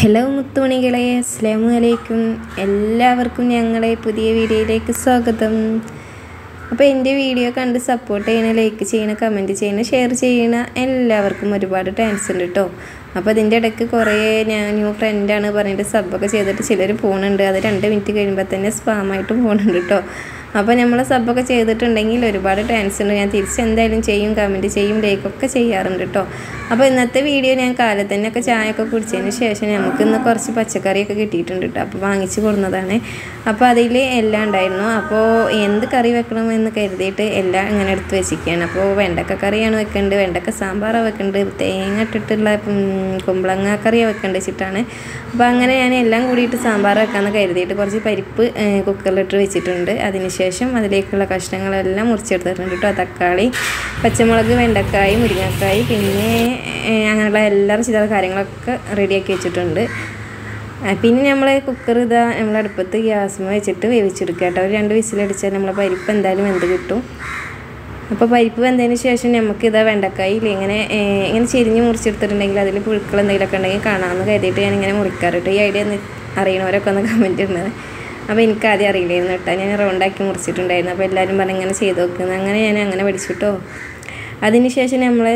hello മുത്തുമണികളെ അസ്സാമു അലൈക്കും എല്ലാവർക്കും ഞങ്ങളെ പുതിയ വീഡിയോയിലേക്ക് സ്വാഗതം അപ്പോൾ എൻ്റെ വീഡിയോ കണ്ട് സപ്പോർട്ട് ചെയ്യണ ലൈക്ക് ചെയ്യണ കമൻറ്റ് ചെയ്യണ ഷെയർ ചെയ്യണ എല്ലാവർക്കും ഒരുപാട് താങ്ക്സ് ഉണ്ട് കേട്ടോ അപ്പോൾ അതിൻ്റെ ഇടയ്ക്ക് കുറേ ഞാൻ ന്യൂ ഫ്രണ്ടാണ് പറഞ്ഞിട്ട് സബ്ബൊക്കെ ചെയ്തിട്ട് ചിലർ പോകുന്നുണ്ട് അത് രണ്ട് മിനിറ്റ് കഴിയുമ്പോൾ തന്നെ സ്പാമായിട്ട് പോകുന്നുണ്ട് കേട്ടോ അപ്പോൾ നമ്മൾ സബ്ബൊക്കെ ചെയ്തിട്ടുണ്ടെങ്കിൽ ഒരുപാട് താങ്ക്സ് ഉണ്ട് ഞാൻ തിരിച്ച് എന്തായാലും ചെയ്യും കമൻറ്റ് ചെയ്യും ലൈക്കൊക്കെ ചെയ്യാറുണ്ട് കേട്ടോ അപ്പോൾ ഇന്നത്തെ വീഡിയോ ഞാൻ കാലത്ത് തന്നെയൊക്കെ ചായയൊക്കെ കുടിച്ചതിന് ശേഷം നമുക്ക് ഇന്ന് കുറച്ച് പച്ചക്കറിയൊക്കെ കിട്ടിയിട്ടുണ്ട് കേട്ടോ അപ്പോൾ വാങ്ങിച്ച് കൊടുന്നതാണ് അപ്പോൾ അതിൽ എല്ലാം ഉണ്ടായിരുന്നു അപ്പോൾ എന്ത് കറി വെക്കണമെന്ന് കരുതിയിട്ട് എല്ലാം ഇങ്ങനെ എടുത്ത് വെച്ചിരിക്കുകയാണ് അപ്പോൾ വെണ്ടക്ക കറിയാണ് വെക്കേണ്ടത് വെണ്ടക്ക സാമ്പാറാണ് വെക്കേണ്ടത് തേങ്ങ ഇട്ടിട്ടുള്ള ഉം, കുമ്പളങ്ങ കറിയാണ് വെക്കേണ്ടത് വെച്ചിട്ടാണ് അപ്പോൾ അങ്ങനെ ഞാൻ എല്ലാം കൂടിയിട്ട് സാമ്പാർ വെക്കാമെന്ന് കരുതിയിട്ട് കുറച്ച് പരിപ്പ് ഏഹ്, കുക്കറിലിട്ട് വെച്ചിട്ടുണ്ട് അതിനുശേഷം അതിലേക്കുള്ള കഷ്ണങ്ങളെല്ലാം മുറിച്ചെടുത്തിട്ടുണ്ട് കേട്ടോ തക്കാളി പച്ചമുളക് വെണ്ടക്കായി മുരിങ്ങക്കായി പിന്നെ ഏഹ്, അങ്ങനെയുള്ള എല്ലാ ചില കാര്യങ്ങളൊക്കെ റെഡിയാക്കി വെച്ചിട്ടുണ്ട് ആ, പിന്നെ നമ്മൾ കുക്കർ ഇതാ നമ്മൾ അടുപ്പത്ത് ഗ്യാസ് വെച്ചിട്ട് വേവിച്ചെടുക്കുക കേട്ടോ ഒരു രണ്ട് വിസിലടിച്ചാൽ നമ്മളെ പരിപ്പ് എന്തായാലും വെന്ത് കിട്ടും അപ്പോൾ പരിപ്പ് വെന്തതിന് ശേഷം നമുക്ക് ഇതാ വെണ്ടക്കായിൽ ഇങ്ങനെ ഏഹ്, ഇങ്ങനെ ചെരിഞ്ഞ് മുറിച്ചെടുത്തിട്ടുണ്ടെങ്കിൽ അതിൽ പുഴുക്കൾ എന്തെങ്കിലുമൊക്കെ ഉണ്ടെങ്കിൽ കാണാമെന്ന് കരുതിയിട്ട് ഞാൻ ഇങ്ങനെ മുറിക്കാറുണ്ട് ഈ ഐഡിയ ഒന്ന് അറിയണവരൊക്കെ ഒന്ന് കമൻറ്റ് ഇടുന്നത് അപ്പോൾ എനിക്ക് ആദ്യം അറിയില്ലായിരുന്നു കേട്ടോ ഞാൻ റൗണ്ടാക്കി മുറിച്ചിട്ടുണ്ടായിരുന്നു അപ്പോൾ എല്ലാവരും പറഞ്ഞ് ഇങ്ങനെ ചെയ്ത് നോക്കുന്നത് അങ്ങനെ ഞാൻ അങ്ങനെ പഠിച്ചിട്ടോ അതിനുശേഷം നമ്മൾ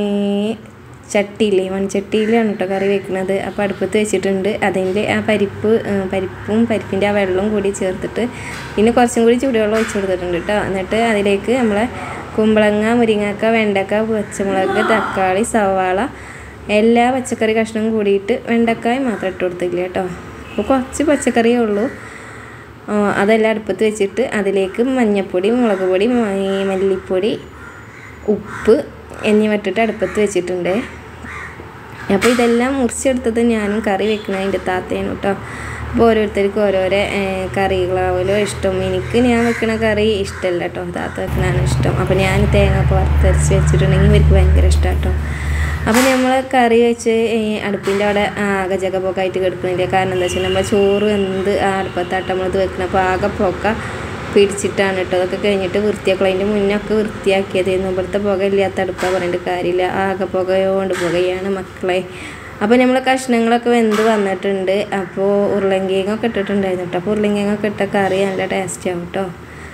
ചട്ടിയില്ലേ മൺചട്ടിയിലാണ് കേട്ടോ കറി വെക്കുന്നത് അപ്പോൾ അടുപ്പത്ത് വെച്ചിട്ടുണ്ട് അതിൻ്റെ ആ പരിപ്പ് ആ, പരിപ്പും പരിപ്പിൻ്റെ ആ വെള്ളവും കൂടി ചേർത്തിട്ട് പിന്നെ കുറച്ചും കൂടി ചൂടുവെള്ളം ഒഴിച്ച് കൊടുത്തിട്ടുണ്ട് കേട്ടോ എന്നിട്ട് അതിലേക്ക് നമ്മളെ കുമ്പളങ്ങ മുരിങ്ങക്ക വെണ്ടക്ക പച്ചമുളക് തക്കാളി സവാള എല്ലാ പച്ചക്കറി കഷ്ണവും കൂടിയിട്ട് വെണ്ടക്കായ മാത്രം ഇട്ട് കൊടുത്തില്ല കേട്ടോ അപ്പോൾ കുറച്ച് പച്ചക്കറിയേ ഉള്ളൂ ആ, അതെല്ലാം അടുപ്പത്ത് വെച്ചിട്ട് അതിലേക്ക് മഞ്ഞൾപ്പൊടി മുളക് പൊടി മ- മല്ലിപ്പൊടി ഉപ്പ് എന്നിവ ഇട്ടിട്ട് അടുപ്പത്ത് വെച്ചിട്ടുണ്ട് അപ്പോൾ ഇതെല്ലാം മുറിച്ചെടുത്തത് ഞാനും കറി വെക്കുന്നതിൻ്റെ താത്തയാണ് കേട്ടോ അപ്പോൾ ഓരോരുത്തർക്കും ഓരോരോ ഏഹ്, കറികളാവുമല്ലോ ഇഷ്ടം എനിക്ക് ഞാൻ വെക്കണ കറി ഇഷ്ടമല്ല കേട്ടോ താത്ത വെക്കണതാണ് ഇഷ്ടം അപ്പോൾ ഞാൻ തേങ്ങ ഒക്കെ വറുത്തരച്ച് വെച്ചിട്ടുണ്ടെങ്കിൽ ഇവർക്ക് ഭയങ്കര ഇഷ്ടമാണ് കേട്ടോ അപ്പോൾ നമ്മൾ കറി വെച്ച് ഏഹ്, അടുപ്പിൻ്റെ അവിടെ ആകെ ജഗപ്പൊക്കായിട്ട് കിടക്കുന്നില്ല കാരണം എന്താ വെച്ചാൽ നമ്മൾ ചോറ് എന്ത് ആ അടുപ്പത്താട്ട് നമ്മളിത് വെക്കണം അപ്പോൾ ആകെ പൊക്ക പിടിച്ചിട്ടാണ് കേട്ടോ അതൊക്കെ കഴിഞ്ഞിട്ട് വൃത്തിയാക്കണം അതിൻ്റെ മുന്നൊക്കെ വൃത്തിയാക്കിയതായിരുന്നു ഇവിടുത്തെ പുക ഇല്ലാത്ത അടുപ്പാ പറഞ്ഞിട്ട് കാര്യമില്ല ആകെ പുകയോണ്ട് പുകയാണ് മക്കളെ അപ്പോൾ നമ്മൾ കഷ്ണങ്ങളൊക്കെ വെന്ത് വന്നിട്ടുണ്ട് അപ്പോൾ ഉരുളങ്കിഴങ്ങൊക്കെ ഇട്ടിട്ടുണ്ടായിരുന്നു കേട്ടോ അപ്പോൾ ഉരുളങ്കിഴങ്ങൊക്കെ ഇട്ട കറി നല്ല ടേസ്റ്റ് ആവും കേട്ടോ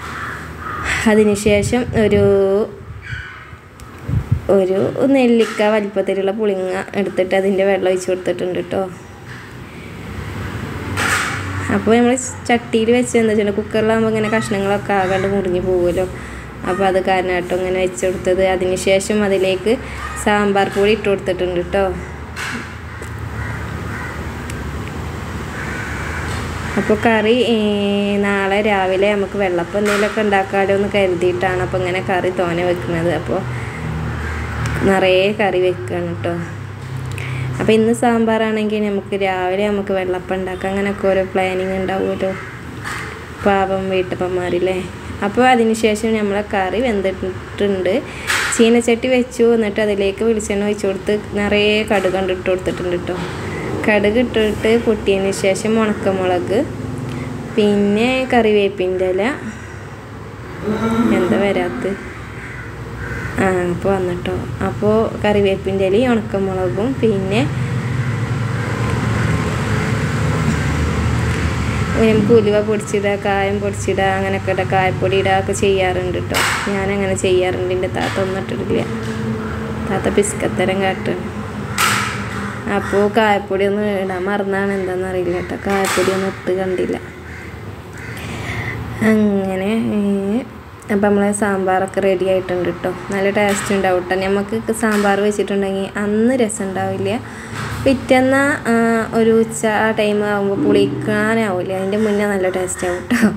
അതിനുശേഷം ഒരു ഒരു നെല്ലിക്ക വലിപ്പത്തിലുള്ള പുളിങ്ങ എടുത്തിട്ട് അതിൻ്റെ വെള്ളം ഒഴിച്ച് കൊടുത്തിട്ടുണ്ട് കേട്ടോ അപ്പോൾ നമ്മൾ ചട്ടിയിൽ വെച്ച് എന്താ വെച്ചാൽ കുക്കറിലാകുമ്പോൾ ഇങ്ങനെ കഷ്ണങ്ങളൊക്കെ ആകാണ്ട് മുറിഞ്ഞു പോകുമല്ലോ അപ്പോൾ അത് കാരണം കേട്ടോ ഇങ്ങനെ വെച്ച് കൊടുത്തത് അതിന് ശേഷം അതിലേക്ക് സാമ്പാർ പൊടി ഇട്ട് കൊടുത്തിട്ടുണ്ട് കേട്ടോ അപ്പോൾ കറി ഏർ, നാളെ രാവിലെ നമുക്ക് വെള്ളപ്പം എന്തെങ്കിലുമൊക്കെ ഉണ്ടാക്കാമല്ലോ എന്ന് കരുതിയിട്ടാണ് അപ്പോൾ ഇങ്ങനെ കറി തോനെ വെക്കുന്നത് അപ്പോൾ നിറയെ കറി വെക്കുകയാണ് കേട്ടോ അപ്പോൾ ഇന്ന് സാമ്പാറാണെങ്കിൽ നമുക്ക് രാവിലെ നമുക്ക് വെള്ളപ്പം ഉണ്ടാക്കാം അങ്ങനെയൊക്കെ ഓരോ പ്ലാനിങ് ഉണ്ടാവുമല്ലോ പാവം വീട്ടപ്പന്മാരില്ലേ അപ്പോൾ അതിനുശേഷം നമ്മളെ കറി വെന്തിട്ടുണ്ട് ചീനച്ചട്ടി വെച്ചു എന്നിട്ട് അതിലേക്ക് വെളിച്ചെണ്ണ ഒഴിച്ച് കൊടുത്ത് നിറയെ കടുക് കണ്ട് ഇട്ട് കൊടുത്തിട്ടുണ്ട് കേട്ടോ കടുക് ഇട്ടിട്ട് പൊട്ടിയതിന് ശേഷം ഉണക്കമുളക് പിന്നെ കറിവേപ്പിൻ്റെ ഇല എന്താ വരാത്ത ആ അപ്പോൾ വന്നിട്ടോ അപ്പോൾ കറിവേപ്പിൻ്റെ ഇലയും ഉണക്കമുളകും പിന്നെ നമുക്ക് ഉലുവ പൊടിച്ചിടുക കായം പൊടിച്ചിടുക അങ്ങനെയൊക്കെ ഇടുക കായപ്പൊടി ഇടുക ഒക്കെ ചെയ്യാറുണ്ട് കേട്ടോ ഞാനങ്ങനെ ചെയ്യാറുണ്ട് എൻ്റെ താത്ത ഒന്നും ഇട്ടിട്ടില്ല താത്ത പിസ്കത്തരം കാട്ടും അപ്പോൾ കായപ്പൊടി ഒന്നും ഇടാൻ മറന്നാണ് എന്താണെന്ന് അറിയില്ല കേട്ടോ കായപ്പൊടി ഒന്നും ഇട്ട് കണ്ടില്ല അങ്ങനെ അപ്പം നമ്മളെ സാമ്പാറൊക്കെ റെഡി ആയിട്ടുണ്ട് കേട്ടോ നല്ല ടേസ്റ്റ് ഉണ്ടാവും കേട്ടോ നമുക്ക് സാമ്പാർ വെച്ചിട്ടുണ്ടെങ്കിൽ അന്ന് രസം ഉണ്ടാവില്ല പിറ്റേന്ന് ആ, ഒരു ഉച്ച ആ ടൈം ആകുമ്പോൾ പുളിക്കാനാവില്ല അതിൻ്റെ മുന്നേ നല്ല ടേസ്റ്റ് ആവും കേട്ടോ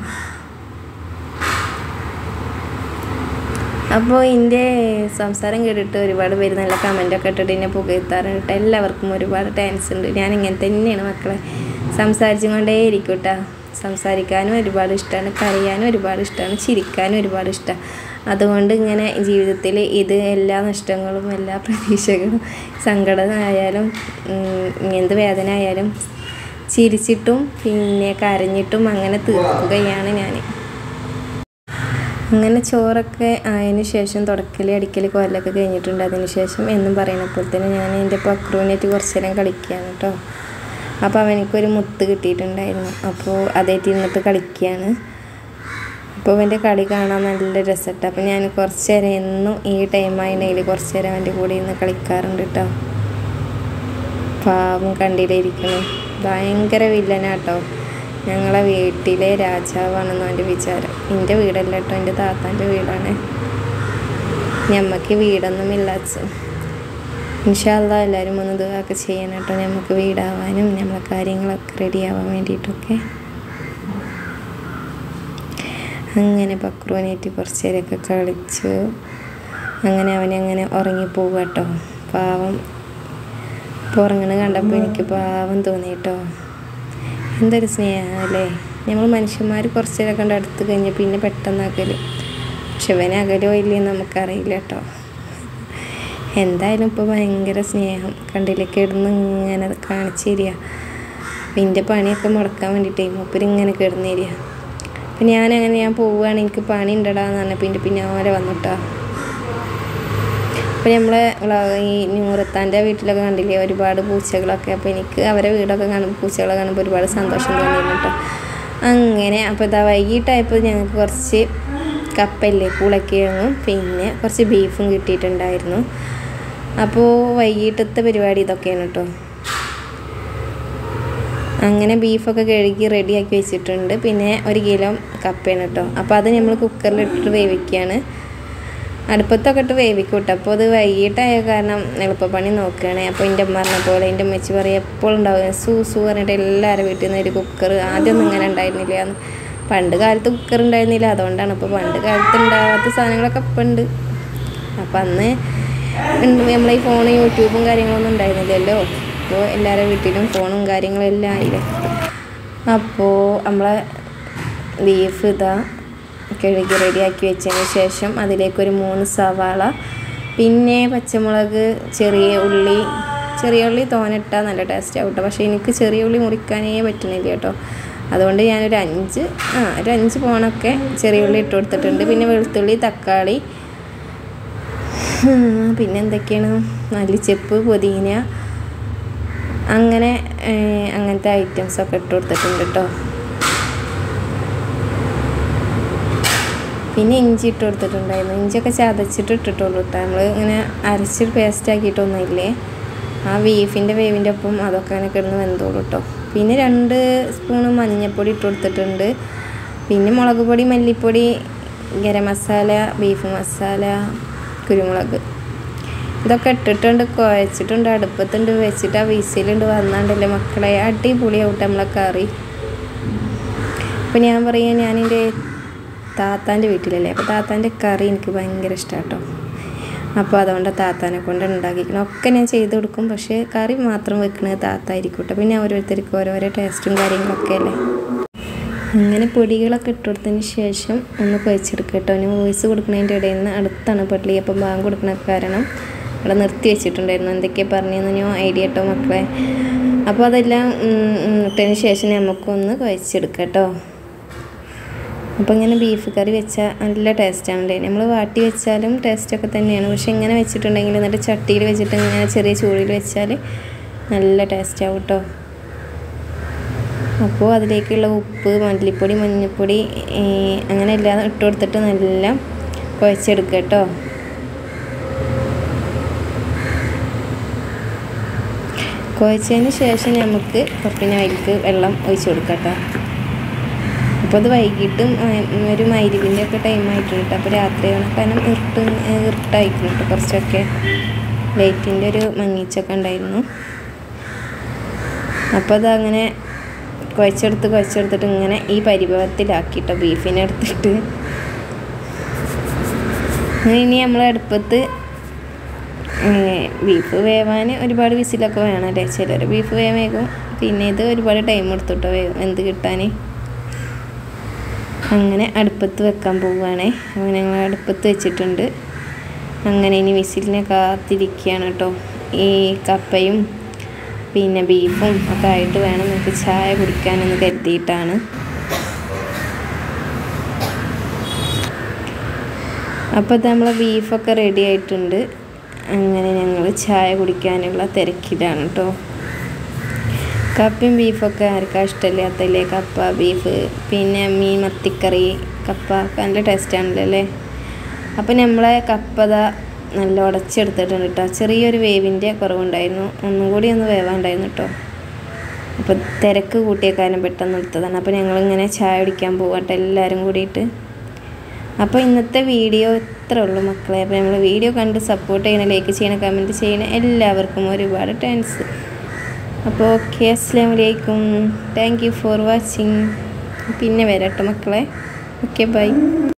അപ്പോൾ എൻ്റെ സംസാരം കേട്ടിട്ട് ഒരുപാട് പേര് നല്ല കമൻറ്റൊക്കെ ഇട്ടിട്ട് എന്നെ പുകഴ്ത്താറുണ്ട് കേട്ടോ എല്ലാവർക്കും ഒരുപാട് താങ്ക്സ് ഉണ്ട് ഞാൻ ഇങ്ങനെ തന്നെയാണ് മക്കളെ സംസാരിച്ചും കൊണ്ടേ ഇരിക്കും കേട്ടോ സംസാരിക്കാനും ഒരുപാട് ഇഷ്ടമാണ് കരയാനും ഒരുപാട് ഇഷ്ടമാണ് ചിരിക്കാനും ഒരുപാട് ഇഷ്ടമാണ് അതുകൊണ്ട് ഇങ്ങനെ ജീവിതത്തിൽ ഇത് എല്ലാ നഷ്ടങ്ങളും എല്ലാ പ്രതീക്ഷകളും സങ്കടമായാലും ഉം, എന്ത് വേദന ആയാലും ചിരിച്ചിട്ടും പിന്നെ കരഞ്ഞിട്ടും അങ്ങനെ തീർക്കുകയാണ് ഞാൻ അങ്ങനെ ചോറൊക്കെ ആയതിന് ശേഷം തുടക്കൽ അടിക്കൽ കോലൊക്കെ കഴിഞ്ഞിട്ടുണ്ട് അതിന് ശേഷം എന്നും പറയുന്ന പോലെ തന്നെ ഞാൻ എൻ്റെ പക്രൂനായിട്ട് കുറച്ച് നേരം കളിക്കുകയാണ് കേട്ടോ അപ്പോൾ അവനിക്കൊരു മുത്ത് കിട്ടിയിട്ടുണ്ടായിരുന്നു അപ്പോൾ അതേറ്റ് ഇരുന്നിട്ട് കളിക്കുകയാണ് അപ്പോൾ അവൻ്റെ കളി കാണാൻ നല്ല രസമുണ്ട് അപ്പോൾ ഞാൻ കുറച്ച് നേരം എന്നും ഈ ടൈമായിട്ടുണ്ടെങ്കിൽ കുറച്ച് നേരം അവൻ്റെ കൂടെ ഇരുന്ന് കളിക്കാറുണ്ട് കേട്ടോ പാവം കണ്ടിലിരിക്കുന്നു ഭയങ്കര വില്ലനാട്ടോ ഞങ്ങളെ വീട്ടിലെ രാജാവാണെന്ന് അവൻ്റെ വിചാരം എൻ്റെ വീടല്ല കേട്ടോ എൻ്റെ താത്താൻ്റെ വീടാണ് ഞമ്മക്ക് വീടൊന്നുമില്ല അച്ഛൻ ഇൻഷാല്ല എല്ലാവരും ഒന്ന് ഇതൊക്കെ ചെയ്യണം കേട്ടോ നമുക്ക് വീടാവാനും നമ്മളെ കാര്യങ്ങളൊക്കെ റെഡി ആവാൻ വേണ്ടിയിട്ടൊക്കെ അങ്ങനെ പക്രുവിനേറ്റ് കുറച്ച് നേരമൊക്കെ കളിച്ചു അങ്ങനെ അവനങ്ങനെ ഉറങ്ങിപ്പോവുക കേട്ടോ പാവം ഇപ്പോൾ ഉറങ്ങണ കണ്ടപ്പോൾ എനിക്ക് പാവം തോന്നി കേട്ടോ എന്തൊരു സ്നേഹമല്ലേ നമ്മൾ മനുഷ്യന്മാർ കുറച്ച് നേരം കണ്ട് അടുത്ത് കഴിഞ്ഞ് പിന്നെ പെട്ടെന്ന് അകലും പക്ഷെ ഇവനെ അകലോ ഇല്ലയെന്ന് നമുക്കറിയില്ല കേട്ടോ എന്തായാലും ഇപ്പോൾ ഭയങ്കര സ്നേഹം കണ്ടില്ലേ കിടന്ന് ഇങ്ങനെ കാണിച്ചു തരിക എൻ്റെ പണിയൊക്കെ മുടക്കാൻ വേണ്ടിയിട്ടേ മൂപ്പര് ഇങ്ങനെ കിടന്നു തരിക അപ്പം ഞാനങ്ങനെ ഞാൻ പോവുകയാണ് എനിക്ക് പണി ഉണ്ടടാന്ന് പറഞ്ഞപ്പോൾ എൻ്റെ പിന്നാലെ വന്നിട്ടാ അപ്പോൾ നമ്മൾ ഈ നൂറത്താൻ്റെ വീട്ടിലൊക്കെ കണ്ടില്ലേ ഒരുപാട് പൂച്ചകളൊക്കെ അപ്പോൾ എനിക്ക് അവരെ വീടൊക്കെ കാണുമ്പോൾ പൂച്ചകളെ കാണുമ്പോൾ ഒരുപാട് സന്തോഷം തോന്നിയിരുന്നു കേട്ടോ അങ്ങനെ അപ്പോൾ ഇതാ വൈകിട്ടായപ്പോൾ ഞങ്ങൾക്ക് കുറച്ച് കപ്പല്ലേ പൂളക്കിഴങ്ങും പിന്നെ കുറച്ച് ബീഫും കിട്ടിയിട്ടുണ്ടായിരുന്നു അപ്പോൾ വൈകിട്ടത്തെ പരിപാടി ഇതൊക്കെയാണ് കേട്ടോ അങ്ങനെ ബീഫൊക്കെ കഴുകി റെഡിയാക്കി വെച്ചിട്ടുണ്ട് പിന്നെ ഒരു കിലോ കപ്പയാണ് കേട്ടോ അപ്പോൾ അത് നമ്മൾ കുക്കറിലിട്ടിട്ട് വേവിക്കുകയാണ് അടുപ്പത്തൊക്കെ ഇട്ട് വേവിക്കും കേട്ടോ അപ്പോൾ അത് വൈകിട്ടായ കാരണം എളുപ്പപ്പണി നോക്കുകയാണ് അപ്പോൾ എൻ്റെ അമ്മ പറഞ്ഞ പോലെ എൻ്റെ അമ്മച്ചി പറയും എപ്പോഴും ഉണ്ടാവും സൂ സൂ പറഞ്ഞിട്ട് എല്ലാവരും വീട്ടിൽ നിന്ന് ഒരു കുക്കർ ആദ്യമൊന്നും ഇങ്ങനെ ഉണ്ടായിരുന്നില്ല പണ്ട് കാലത്ത് കുക്കർ ഉണ്ടായിരുന്നില്ല അതുകൊണ്ടാണ് ഇപ്പോൾ പണ്ട് കാലത്ത് ഉണ്ടാവാത്ത സാധനങ്ങളൊക്കെ ഇപ്പം ഉണ്ട് അപ്പം അന്ന് നമ്മളെ ഈ ഫോണും യൂട്യൂബും കാര്യങ്ങളൊന്നും ഉണ്ടായിരുന്നില്ലല്ലോ അപ്പോൾ എല്ലാവരുടെ വീട്ടിലും ഫോണും കാര്യങ്ങളും എല്ലാം ആയില്ലേ അപ്പോൾ നമ്മളെ ബീഫ് ഇതാ കഴുകി റെഡിയാക്കി വെച്ചതിന് ശേഷം അതിലേക്കൊരു മൂന്ന് സവാള പിന്നെ പച്ചമുളക് ചെറിയ ഉള്ളി ചെറിയ ഉള്ളി തോനിട്ടാൽ നല്ല ടേസ്റ്റ് ആവും കേട്ടോ പക്ഷേ എനിക്ക് ചെറിയ ഉള്ളി മുറിക്കാനേ പറ്റുന്നില്ല കേട്ടോ അതുകൊണ്ട് ഞാനൊരു അഞ്ച് ആ ഒരു അഞ്ച് പോണൊക്കെ ചെറിയ ഉള്ളി ഇട്ട് കൊടുത്തിട്ടുണ്ട് പിന്നെ വെളുത്തുള്ളി തക്കാളി പിന്നെ എന്തൊക്കെയാണ് മല്ലിച്ചെപ്പ് പുതിന അങ്ങനെ അങ്ങനത്തെ ഐറ്റംസൊക്കെ ഇട്ട് കൊടുത്തിട്ടുണ്ട് കേട്ടോ പിന്നെ ഇഞ്ചി ഇട്ട് കൊടുത്തിട്ടുണ്ടായിരുന്നു ഇഞ്ചിയൊക്കെ ചതച്ചിട്ട് ഇട്ടിട്ടുള്ളൂ കേട്ടോ നമ്മൾ ഇങ്ങനെ അരച്ചിട്ട് പേസ്റ്റ് ആക്കിയിട്ടൊന്നുമില്ലേ ആ ബീഫിൻ്റെ വേവിൻ്റെ ഒപ്പം അതൊക്കെ അങ്ങനെ കിടന്ന് വെന്തോളൂ കേട്ടോ പിന്നെ രണ്ട് സ്പൂണ് മഞ്ഞൾപ്പൊടി ഇട്ട് കൊടുത്തിട്ടുണ്ട് പിന്നെ മുളക് പൊടി മല്ലിപ്പൊടി ഗരം മസാല ബീഫ് മസാല കുരുമുളക് ഇതൊക്കെ ഇട്ടിട്ടുണ്ട് കുഴച്ചിട്ടുണ്ട് അടുപ്പത്തുണ്ട് വെച്ചിട്ട് ആ വിസിലുണ്ട് വന്നാണ്ടല്ലേ മക്കളെ അടിപൊളിയാവട്ടെ നമ്മളെ കറി അപ്പോൾ ഞാൻ പറയാം ഞാനെൻ്റെ താത്താൻ്റെ വീട്ടിലല്ലേ അപ്പോൾ താത്താൻ്റെ കറി എനിക്ക് ഭയങ്കര ഇഷ്ടമാണ് കേട്ടോ അപ്പോൾ അതുകൊണ്ട് താത്താനെ കൊണ്ട് ഉണ്ടാക്കിക്കണം ഒക്കെ ഞാൻ ചെയ്ത് കൊടുക്കും പക്ഷേ കറി മാത്രം വെക്കുന്നത് താത്തായിരിക്കും കേട്ടോ പിന്നെ ഓരോരുത്തർക്കും ഓരോരോ ടേസ്റ്റും കാര്യങ്ങളൊക്കെ അല്ലേ അങ്ങനെ പൊടികളൊക്കെ ഇട്ട് കൊടുത്തതിന് ശേഷം ഒന്ന് കുഴച്ചെടുക്കുക കേട്ടോ ഞാൻ വോയിസ് കൊടുക്കുന്നതിൻ്റെ ഇടയിൽ നിന്ന് അടുത്താണ് പള്ളി അപ്പം ബാങ്ക് കൊടുക്കണ കാരണം അവിടെ നിർത്തി വെച്ചിട്ടുണ്ടായിരുന്നു എന്തൊക്കെയാണ് പറഞ്ഞതെന്ന് ഞാൻ ഐഡിയ കേട്ടോ മക്കളെ അപ്പോൾ അതെല്ലാം ഇട്ടതിന് ശേഷം നമുക്കൊന്ന് കുഴച്ചെടുക്കാം കേട്ടോ അപ്പോൾ ഇങ്ങനെ ബീഫ് കറി വെച്ചാൽ നല്ല ടേസ്റ്റാണല്ലേ നമ്മൾ വാട്ടി വെച്ചാലും ടേസ്റ്റൊക്കെ തന്നെയാണ് പക്ഷെ ഇങ്ങനെ വെച്ചിട്ടുണ്ടെങ്കിൽ എന്നിട്ട് ചട്ടിയിൽ വെച്ചിട്ട് ഇങ്ങനെ ചെറിയ ചൂടിൽ വെച്ചാൽ നല്ല ടേസ്റ്റ് ആവും കേട്ടോ അപ്പോൾ അതിലേക്കുള്ള ഉപ്പ് മല്ലിപ്പൊടി മഞ്ഞൾപ്പൊടി അങ്ങനെ എല്ലാം ഇട്ട് കൊടുത്തിട്ട് നല്ല കുഴച്ചെടുക്കുക കേട്ടോ കുഴച്ചതിന് ശേഷം നമുക്ക് പിന്നെ അതിലേക്ക് വെള്ളം ഒഴിച്ചു കൊടുക്കാം കേട്ടോ അപ്പോൾ അത് വൈകിട്ടും ഒരു മൈരുവിൻ്റെ ഒക്കെ ടൈം ആയിട്ടുണ്ട് അപ്പോൾ രാത്രി കാരണം ഇരുട്ട് ഇരുട്ടായിരിക്കും കേട്ടോ കുറച്ചൊക്കെ ലൈറ്റിൻ്റെ ഒരു മങ്ങിച്ചൊക്കെ ഉണ്ടായിരുന്നു അപ്പോൾ അതങ്ങനെ കുഴച്ചെടുത്ത് കുഴച്ചെടുത്തിട്ട് ഇങ്ങനെ ഈ പരിഭവത്തിലാക്കിട്ടോ ബീഫിനെ എടുത്തിട്ട് ഇനി നമ്മൾ അടുപ്പത്ത് ബീഫ് വേവാൻ ഒരുപാട് വിസിലൊക്കെ വേണമല്ലേ ചിലർ ബീഫ് വേവേകും പിന്നെ ഇത് ഒരുപാട് ടൈം എടുത്തുട്ടോ വേവും എന്ത് കിട്ടാൻ അങ്ങനെ അടുപ്പത്ത് വെക്കാൻ പോവുകയാണേ അങ്ങനെ ഞങ്ങൾ അടുപ്പത്ത് വെച്ചിട്ടുണ്ട് അങ്ങനെ ഇനി വിസിലിനെ കാത്തിരിക്കുകയാണ് കേട്ടോ ഈ കപ്പയും പിന്നെ ബീഫും ഒക്കെ ആയിട്ട് വേണം നമുക്ക് ചായ കുടിക്കാനെന്ന് കരുതിയിട്ടാണ് അപ്പോൾ ഇത് നമ്മളെ ബീഫൊക്കെ റെഡി ആയിട്ടുണ്ട് അങ്ങനെ ഞങ്ങൾ ചായ കുടിക്കാനുള്ള തിരക്കിലാണ് കേട്ടോ കപ്പയും ബീഫൊക്കെ ആർക്കാ ഇഷ്ടമില്ലാത്തല്ലേ കപ്പ ബീഫ് പിന്നെ മീൻ മത്തിക്കറി കപ്പ ഒക്കെ നല്ല ടേസ്റ്റാണല്ലോ അല്ലേ അപ്പോൾ നമ്മളെ കപ്പത നല്ല ഉടച്ചെടുത്തിട്ടുണ്ട് കേട്ടോ ചെറിയൊരു വേവിൻ്റെ കുറവുണ്ടായിരുന്നു ഒന്നും കൂടി ഒന്ന് വേവാണ്ടായിരുന്നു കേട്ടോ അപ്പോൾ തിരക്ക് കൂട്ടിയ കാര്യം പെട്ടെന്ന് എടുത്തതാണ് അപ്പോൾ ഞങ്ങളിങ്ങനെ ചായ കുടിക്കാൻ പോകട്ടെ എല്ലാവരും കൂടിയിട്ട് അപ്പോൾ ഇന്നത്തെ വീഡിയോ ഇത്രേ ഉള്ളൂ മക്കളെ അപ്പോൾ നമ്മൾ വീഡിയോ കണ്ട് സപ്പോർട്ട് ചെയ്യണ ലൈക്ക് ചെയ്യണ കമൻറ്റ് ചെയ്യണ എല്ലാവർക്കും ഒരുപാട് താങ്ക്സ് അപ്പോൾ ഓക്കെ അസ്സാം വലൈക്കും താങ്ക് യു ഫോർ വാച്ചിങ് പിന്നെ വരാം കേട്ടോ മക്കളെ ഓക്കെ ബൈ